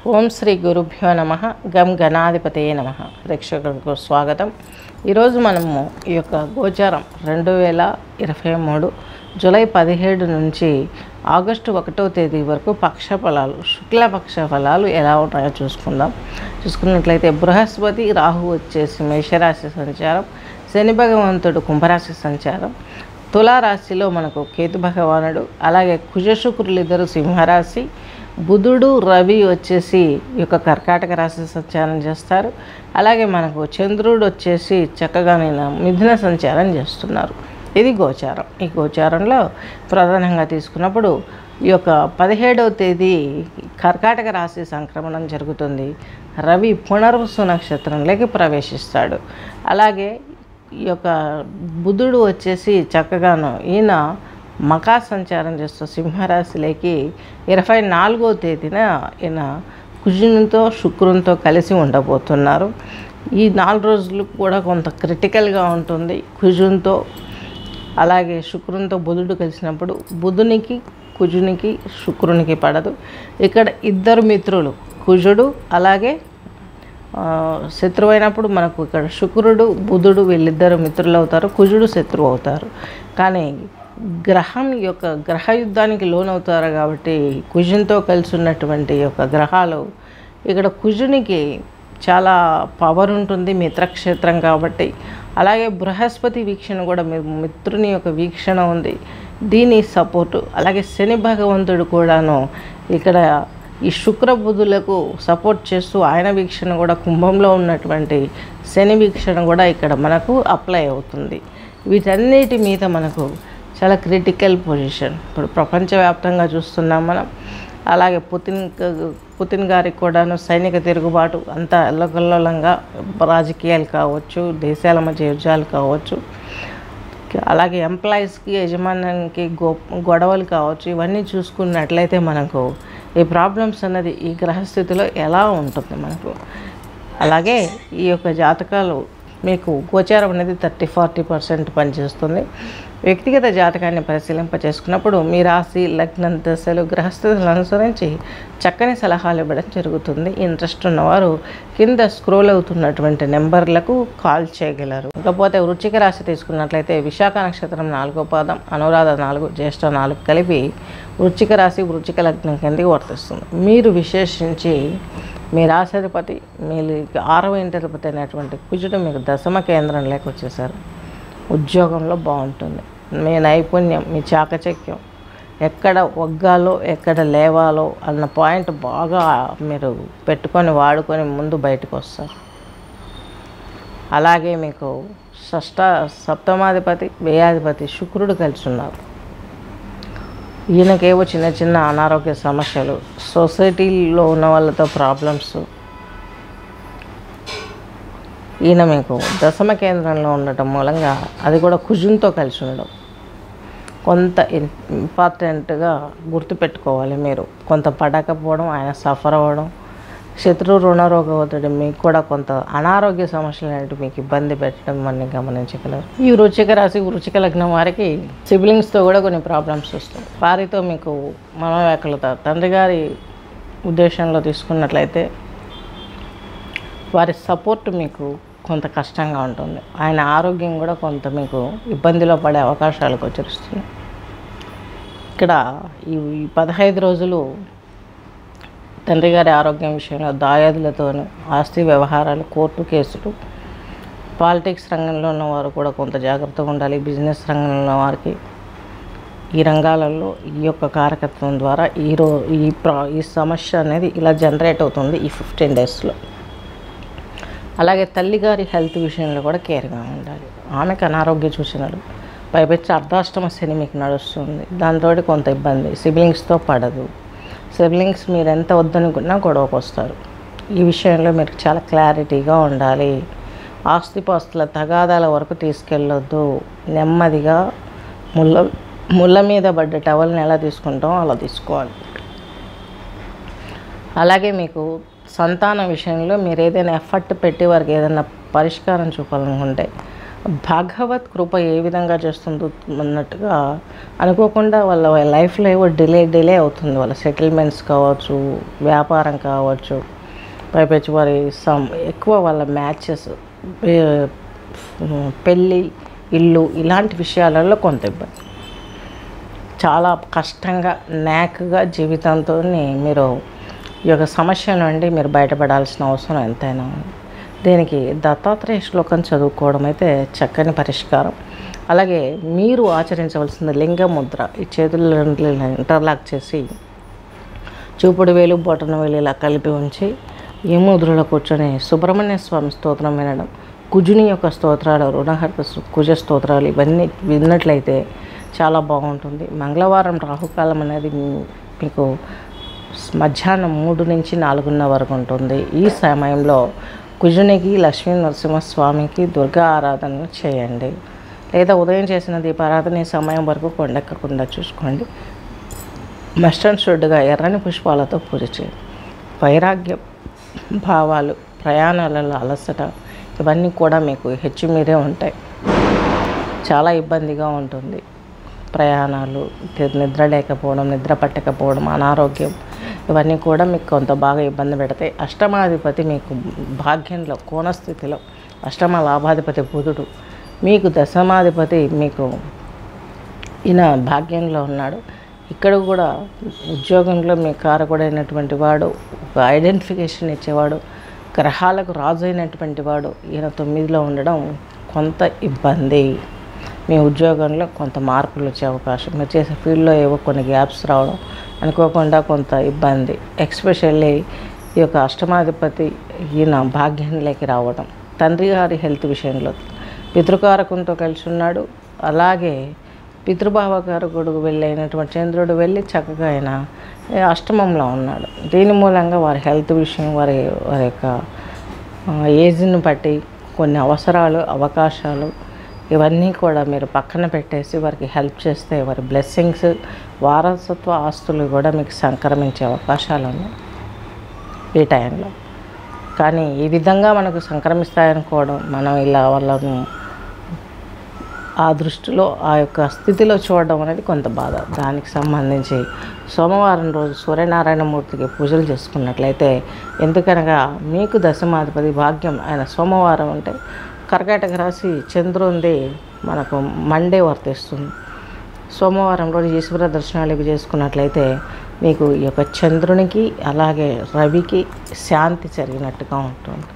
ఓం శ్రీ గురుభ్యో నమ గం గణాధిపతయే నమ ప్రేక్షకులకు స్వాగతం ఈరోజు మనము ఈ యొక్క గోచారం రెండు వేల ఇరవై మూడు జూలై పదిహేడు నుంచి ఆగస్టు ఒకటో తేదీ వరకు పక్ష ఫలాలు శుక్లపక్ష ఫలాలు ఎలా ఉన్నాయో చూసుకుందాం చూసుకున్నట్లయితే బృహస్పతి రాహు వచ్చేసి మేషరాశి సంచారం శని భగవంతుడు కుంభరాశి సంచారం తులారాశిలో మనకు కేతు భగవానుడు అలాగే కుజ శుక్రులు ఇద్దరు సింహరాశి బుధుడు రవి వచ్చేసి ఈ యొక్క కర్కాటక రాశి సంచారం చేస్తారు అలాగే మనకు చంద్రుడు వచ్చేసి చక్కగా నేను మిథున సంచారం చేస్తున్నారు ఇది గోచారం ఈ గోచారంలో ప్రధానంగా తీసుకున్నప్పుడు ఈ యొక్క పదిహేడవ తేదీ కర్కాటక రాశి సంక్రమణం జరుగుతుంది రవి పునర్వసు నక్షత్రంలోకి ప్రవేశిస్తాడు అలాగే ఈ యొక్క బుధుడు వచ్చేసి చక్కగాను ఈయన మకా సంచారం చేస్తూ సింహరాశిలోకి ఇరవై నాలుగో తేదీన ఈయన కుజునితో శుక్రునితో కలిసి ఉండబోతున్నారు ఈ నాలుగు రోజులు కూడా కొంత క్రిటికల్గా ఉంటుంది కుజునితో అలాగే శుక్రునితో బుధుడు కలిసినప్పుడు బుధునికి కుజునికి శుక్రునికి పడదు ఇక్కడ ఇద్దరు మిత్రులు కుజుడు అలాగే ఆ, శత్రువు అయినప్పుడు మనకు ఇక్కడ శుక్రుడు బుధుడు వీళ్ళిద్దరు మిత్రులు అవుతారు కుజుడు శత్రువు అవుతారు కానీ గ్రహం యొక్క గ్రహ యుద్ధానికి లోనవుతారు కాబట్టి కుజునితో కలిసి ఉన్నటువంటి యొక్క గ్రహాలు ఇక్కడ కుజునికి చాలా పవర్ ఉంటుంది మిత్రక్షేత్రం కాబట్టి అలాగే బృహస్పతి వీక్షణ కూడా మీ మిత్రుని యొక్క వీక్షణ ఉంది దీని సపోర్టు అలాగే శని భగవంతుడు కూడాను ఇక్కడ ఈ శుక్ర బుధులకు సపోర్ట్ చేస్తూ ఆయన వీక్షణ కూడా కుంభంలో ఉన్నటువంటి శని వీక్షణ కూడా ఇక్కడ మనకు అప్లై అవుతుంది వీటన్నిటి మీద మనకు చాలా క్రిటికల్ పొజిషన్ ఇప్పుడు ప్రపంచవ్యాప్తంగా చూస్తున్నాం మనం అలాగే పుతిన్ క- పుతిన్ గారికి కూడాను సైనిక తిరుగుబాటు అంతా అల్లకల్లోలంగా రాజకీయాలు కావచ్చు దేశాల మధ్య యుద్ధాలు కావచ్చు అలాగే ఎంప్లాయీస్కి యజమానికి గో గొడవలు కావచ్చు ఇవన్నీ చూసుకున్నట్లయితే మనకు ఈ ప్రాబ్లమ్స్ అన్నది ఈ గ్రహస్థితిలో ఎలా ఉంటుంది మనకు అలాగే ఈ యొక్క జాతకాలు మీకు గోచారం అనేది థర్టీ ఫార్టీ పర్సెంట్ పనిచేస్తుంది వ్యక్తిగత జాతకాన్ని పరిశీలింప చేసుకున్నప్పుడు మీ రాశి లగ్నం దశలు గ్రహస్థితులను అనుసరించి చక్కని సలహాలు ఇవ్వడం జరుగుతుంది ఇంట్రెస్ట్ ఉన్నవారు కింద స్క్రోల్ అవుతున్నటువంటి నెంబర్లకు కాల్ చేయగలరు ఇకపోతే వృచ్చిక రాశి తీసుకున్నట్లయితే విశాఖ నక్షత్రం నాలుగో పాదం అనురాధ నాలుగు జ్యేష్ఠ నాలుగు కలిపి వృచ్చిక రాశి వృచ్చిక లగ్నం కిందకి వర్తిస్తుంది మీరు విశేషించి మీ రాశాధిపతి మీ ఆరవ ఇంటధిపతి అయినటువంటి కుజుడు మీకు దశమ కేంద్రంలోకి వచ్చేసారు ఉద్యోగంలో బాగుంటుంది మీ నైపుణ్యం మీ చాకచక్యం ఎక్కడ ఒగ్గాలో ఎక్కడ లేవాలో అన్న పాయింట్ బాగా మీరు పెట్టుకొని వాడుకొని ముందు బయటకు వస్తారు అలాగే మీకు షష్ట సప్తమాధిపతి వ్యయాధిపతి శుక్రుడు కలిసి ఉన్నారు ఈయనకేవో చిన్న చిన్న అనారోగ్య సమస్యలు సొసైటీలో ఉన్న వాళ్ళతో ప్రాబ్లమ్స్ ఈయన మీకు దశమ కేంద్రంలో ఉండటం మూలంగా అది కూడా కుజుంతో కలిసి ఉండడం కొంత ఇన్- ఇంపార్టెంట్గా గుర్తుపెట్టుకోవాలి మీరు కొంత పడకపోవడం ఆయన సఫర్ అవ్వడం శత్రు రుణరోగవతుడు మీకు కూడా కొంత అనారోగ్య సమస్యలు అనేవి మీకు ఇబ్బంది పెట్టడం అని గమనించగలరు ఈ వృచ్చిక రాశి వృచ్చిక లగ్నం వారికి సిబ్లింగ్స్తో కూడా కొన్ని ప్రాబ్లమ్స్ వస్తాయి వారితో మీకు మనోవ్యాకులత తండ్రి గారి ఉద్దేశంలో తీసుకున్నట్లయితే వారి సపోర్ట్ మీకు కొంత కష్టంగా ఉంటుంది ఆయన ఆరోగ్యం కూడా కొంత మీకు ఇబ్బందిలో పడే అవకాశాలు గోచరిస్తుంది ఇక్కడ ఈ ఈ పదహైదు రోజులు తండ్రి గారి ఆరోగ్యం విషయంలో దాయాదులతోనూ ఆస్తి వ్యవహారాలు కోర్టు కేసులు పాలిటిక్స్ రంగంలో ఉన్నవారు కూడా కొంత జాగ్రత్తగా ఉండాలి బిజినెస్ రంగంలో ఉన్న వారికి ఈ రంగాలలో ఈ యొక్క కారకత్వం ద్వారా ఈ రో ఈ ప్రా ఈ సమస్య అనేది ఇలా జనరేట్ అవుతుంది ఈ ఫిఫ్టీన్ డేస్లో అలాగే తల్లిగారి హెల్త్ విషయంలో కూడా కేర్గా ఉండాలి ఆమెకు అనారోగ్య సూచనలు పైపెచ్చి అర్ధాష్టమ శని మీకు నడుస్తుంది దాంతో కొంత ఇబ్బంది సిబ్లింగ్స్తో పడదు సిబ్లింగ్స్ మీరు ఎంత వద్దనుకున్నా గొడవకు వస్తారు ఈ విషయంలో మీరు చాలా క్లారిటీగా ఉండాలి ఆస్తిపాస్తుల తగాదాల వరకు తీసుకెళ్ళొద్దు నెమ్మదిగా ముళ్ళ ముళ్ళ మీద పడ్డ టవల్ని ఎలా తీసుకుంటామో అలా తీసుకోవాలి అలాగే మీకు సంతాన విషయంలో మీరు ఏదైనా ఎఫర్ట్ పెట్టి వారికి ఏదైనా పరిష్కారం చూపాలనుకుంటే భగవత్ కృప ఏ విధంగా చేస్తుందో అన్నట్టుగా అనుకోకుండా వాళ్ళ లైఫ్లో ఏవో డిలే డిలే అవుతుంది వాళ్ళ సెటిల్మెంట్స్ కావచ్చు వ్యాపారం కావచ్చు పైపెచ్చి వారి సమ్ ఎక్కువ వాళ్ళ మ్యాచెస్ పెళ్ళి ఇల్లు ఇలాంటి విషయాలలో కొంత ఇబ్బంది చాలా కష్టంగా నాక్గా జీవితంతో మీరు ఈ యొక్క సమస్య నుండి మీరు బయటపడాల్సిన అవసరం ఎంతైనా ఉంది దీనికి దత్తాత్రేయ శ్లోకం చదువుకోవడం అయితే చక్కని పరిష్కారం అలాగే మీరు ఆచరించవలసిన లింగ ముద్ర ఈ చేతులు రెండు ఇంటర్లాక్ చేసి చూపుడు వేలు బొటన వేలు ఇలా కలిపి ఉంచి ఈ ముద్రలో కూర్చొని సుబ్రహ్మణ్య స్వామి స్తోత్రం వినడం కుజుని యొక్క స్తోత్రాలు రుణహర్త సు- కుజ స్తోత్రాలు ఇవన్నీ విన్నట్లయితే చాలా బాగుంటుంది మంగళవారం రాహుకాలం అనేది మీ- మీకు స్- మధ్యాహ్నం మూడు నుంచి నాలుగున్నర వరకు ఉంటుంది ఈ సమయంలో కుజునికి లక్ష్మీ నరసింహస్వామికి దుర్గా ఆరాధన చేయండి లేదా ఉదయం చేసిన దీపారాధన ఈ సమయం వరకు కొండెక్కకుండా చూసుకోండి మస్టర్డ్ షుడ్గా ఎర్రని పుష్పాలతో పూజ చేయండి వైరాగ్యం భావాలు ప్రయాణాలలో అలసట ఇవన్నీ కూడా మీకు హెచ్చు మీరే ఉంటాయి చాలా ఇబ్బందిగా ఉంటుంది ప్రయాణాలు తి- నిద్ర లేకపోవడం నిద్ర పట్టకపోవడం అనారోగ్యం ఇవన్నీ కూడా మీకు కొంత బాగా ఇబ్బంది పెడతాయి అష్టమాధిపతి మీకు భాగ్యంలో కోణస్థితిలో అష్టమ లాభాధిపతి బుధుడు మీకు దశమాధిపతి మీకు ఈయన భాగ్యంలో ఉన్నాడు ఇక్కడ కూడా ఉద్యోగంలో మీ కారకుడైనటువంటి వాడు ఒక ఐడెంటిఫికేషన్ ఇచ్చేవాడు గ్రహాలకు రాజు అయినటువంటి వాడు ఈయన తొమ్మిదిలో ఉండడం కొంత ఇబ్బంది మీ ఉద్యోగంలో కొంత మార్పులు వచ్చే అవకాశం మీరు చేసే ఫీల్డ్లో ఏవో కొన్ని గ్యాప్స్ రావడం అనుకోకుండా కొంత ఇబ్బంది ఎక్స్పెషల్లీ ఈ యొక్క అష్టమాధిపతి ఈయన భాగ్యంలోకి రావడం తండ్రి గారి హెల్త్ విషయంలో పితృకారకంతో కలిసి ఉన్నాడు అలాగే పితృభావకారు గొడుగు వెళ్ళైనటువంటి చంద్రుడు వెళ్ళి చక్కగా ఆయన ఏ, అష్టమంలో ఉన్నాడు దీని మూలంగా వారి హెల్త్ విషయం వారి వారి యొక్క ఆ, ఏజ్ని బట్టి కొన్ని అవసరాలు అవకాశాలు ఇవన్నీ కూడా మీరు పక్కన పెట్టేసి వారికి హెల్ప్ చేస్తే వారి బ్లెస్సింగ్స్ వారసత్వ ఆస్తులు కూడా మీకు సంక్రమించే అవకాశాలు ఉన్నాయి ఈ టైంలో కానీ ఈ విధంగా మనకు సంక్రమిస్తాయనుకోవడం మనం ఇలా వాళ్ళను ఆ దృష్టిలో ఆ యొక్క స్థితిలో చూడడం అనేది కొంత బాధ దానికి సంబంధించి సోమవారం రోజు సూర్యనారాయణమూర్తికి పూజలు చేసుకున్నట్లయితే ఎందుకనగా మీకు దశమాధిపతి భాగ్యం ఆయన సోమవారం అంటే కర్కాటక రాశి చంద్రుంది మనకు మండే వర్తిస్తుంది సోమవారం రోజు ఈశ్వర దర్శనాలు ఇవి చేసుకున్నట్లయితే మీకు ఈ యొక్క చంద్రునికి అలాగే రవికి శాంతి జరిగినట్టుగా ఉంటుంది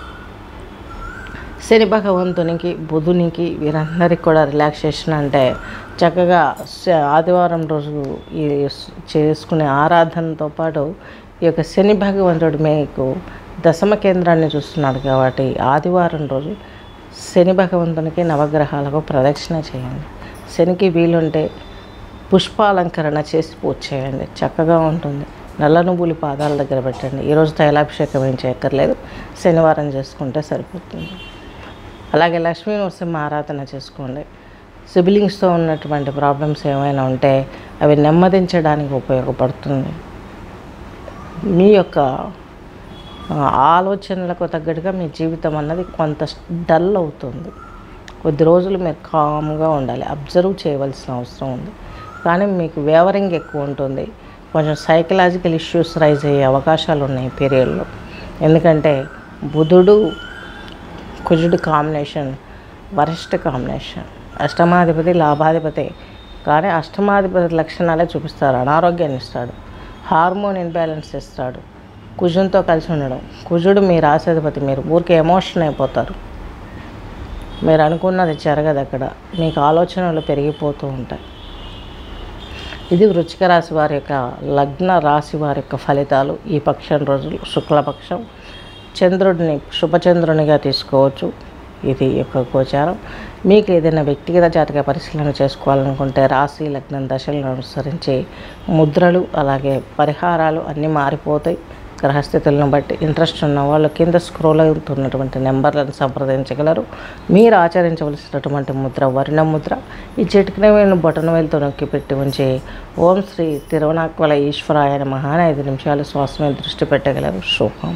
శని భగవంతునికి బుధునికి వీరందరికీ కూడా రిలాక్సేషన్ అంటే చక్కగా శ- ఆదివారం రోజు ఈ స్- చేసుకునే ఆరాధనతో పాటు ఈ యొక్క శని భగవంతుడు మీకు దశమ కేంద్రాన్ని చూస్తున్నాడు కాబట్టి ఆదివారం రోజు శని భగవంతునికి నవగ్రహాలకు ప్రదక్షిణ చేయండి శనికి వీలుంటే పుష్పాలంకరణ చేసి పూజ చేయండి చక్కగా ఉంటుంది నల్ల నువ్వులు పాదాల దగ్గర పెట్టండి ఈరోజు తైలాభిషేకం ఏం చేయక్కర్లేదు శనివారం చేసుకుంటే సరిపోతుంది అలాగే లక్ష్మీ నరసింహ ఆరాధన చేసుకోండి సిబిలింగ్స్తో ఉన్నటువంటి ప్రాబ్లమ్స్ ఏమైనా ఉంటే అవి నెమ్మదించడానికి ఉపయోగపడుతుంది మీ యొక్క ఆ, ఆలోచనలకు తగ్గట్టుగా మీ జీవితం అన్నది కొంత డల్ అవుతుంది కొద్ది రోజులు మీరు కామ్గా ఉండాలి అబ్జర్వ్ చేయవలసిన అవసరం ఉంది కానీ మీకు వేవరింగ్ ఎక్కువ ఉంటుంది కొంచెం సైకలాజికల్ ఇష్యూస్ రైజ్ అయ్యే అవకాశాలు ఉన్నాయి ఈ పీరియడ్లో ఎందుకంటే బుధుడు కుజుడు కాంబినేషన్ వరిష్ట కాంబినేషన్ అష్టమాధిపతి లాభాధిపతి కానీ అష్టమాధిపతి లక్షణాలే చూపిస్తారు అనారోగ్యాన్ని ఇస్తాడు హార్మోన్ ఇన్బ్యాలెన్స్ ఇస్తాడు కుజునితో కలిసి ఉండడం కుజుడు మీ రాశాధిపతి మీరు ఊరికే ఎమోషన్ అయిపోతారు మీరు అనుకున్నది జరగదు అక్కడ మీకు ఆలోచనలు పెరిగిపోతూ ఉంటాయి ఇది వృచ్చిక రాశి వారి యొక్క లగ్న రాశి వారి యొక్క ఫలితాలు ఈ పక్షం రోజులు శుక్లపక్షం చంద్రుడిని శుభచంద్రునిగా తీసుకోవచ్చు ఇది యొక్క గోచారం మీకు ఏదైనా వ్యక్తిగత జాతక పరిశీలన చేసుకోవాలనుకుంటే రాశి లగ్నం దశలను అనుసరించి ముద్రలు అలాగే పరిహారాలు అన్నీ మారిపోతాయి గ్రహస్థితులను బట్టి ఇంట్రెస్ట్ ఉన్న వాళ్ళు కింద స్క్రోల్ అవుతున్నటువంటి నెంబర్లను సంప్రదించగలరు మీరు ఆచరించవలసినటువంటి ముద్ర వర్ణ ముద్ర ఈ చిటికిన బొటన వేలుతో నొక్కి పెట్టి ఉంచి ఓం శ్రీ తిరువనాక్వల ఈశ్వరాయ నమః అని ఐదు నిమిషాలు శ్వాస మీద దృష్టి పెట్టగలరు శుభం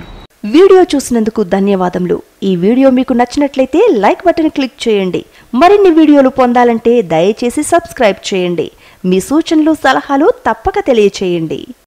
వీడియో చూసినందుకు ధన్యవాదములు ఈ వీడియో మీకు నచ్చినట్లయితే లైక్ బటన్ క్లిక్ చేయండి మరిన్ని వీడియోలు పొందాలంటే దయచేసి సబ్స్క్రైబ్ చేయండి మీ సూచనలు సలహాలు తప్పక తెలియచేయండి